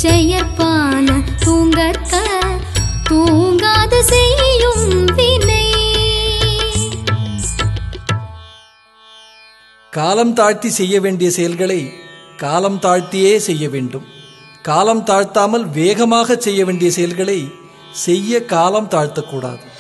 செயற்பான தூங்கற்க தூங்காது செய்யும் வினை காலம் தாழ்த்தி செய்ய வேண்டிய செயல்களை காலம் தாழ்த்தியே செய்ய வேண்டும் காலம் தாழ்த்தாமல் வேகமாக செய்ய வேண்டிய செயல்களை செய்ய காலம் தாழ்த்தக்கூடாது